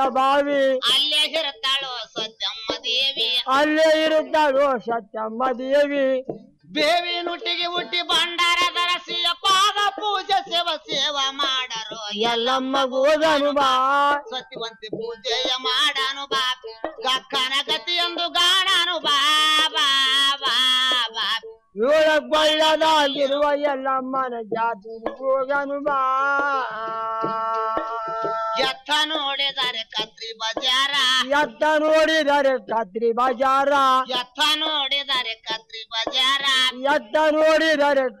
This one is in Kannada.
ಬಾವಿ ಅಲ್ಲೇ ಇರುತ್ತಾಳೋ ಸತ್ಯಮ್ಮ ದೇವಿ ಅಲ್ಲೇ ಇರುತ್ತಾಳು ಸತ್ಯಮ್ಮ ದೇವಿ ಬೇವಿ ನುಟ್ಟಿಗೆ ಹುಟ್ಟಿ ಭಂಡಾರ ಧರಸಿಯ ಪಾದ ಪೂಜೆ ಸೇವ ಸೇವ ಮಾಡರು ಎಲ್ಲಮ್ಮ ಗೋದನು ಬಾ ಸತ್ಯವಂತಿ ಪೂಜೆಯ ಮಾಡಾನು ಬಾ ಗಕ್ಕನ ಗತಿಯೊಂದು ಗಾಣಾನು ಬಾ ಬಾ ಬಾ ಬಾ ಏಳಗೊಳ್ಳದಾಗಿರುವ ಎಲ್ಲಮ್ಮನ ಜಾತಿ ಹೋಗನು ಬಾ ಎತ್ತ ನೋಡಿದರೆ ಕತ್ರಿ ಬಜಾರ ಎತ್ತ ನೋಡಿದರೆ ಕತ್ರಿ ಬಜಾರ ಎತ್ತ ನೋಡಿದರೆ ಕತ್ರಿ ಬಜಾರ ಎತ್ತ ನೋಡಿದರೆ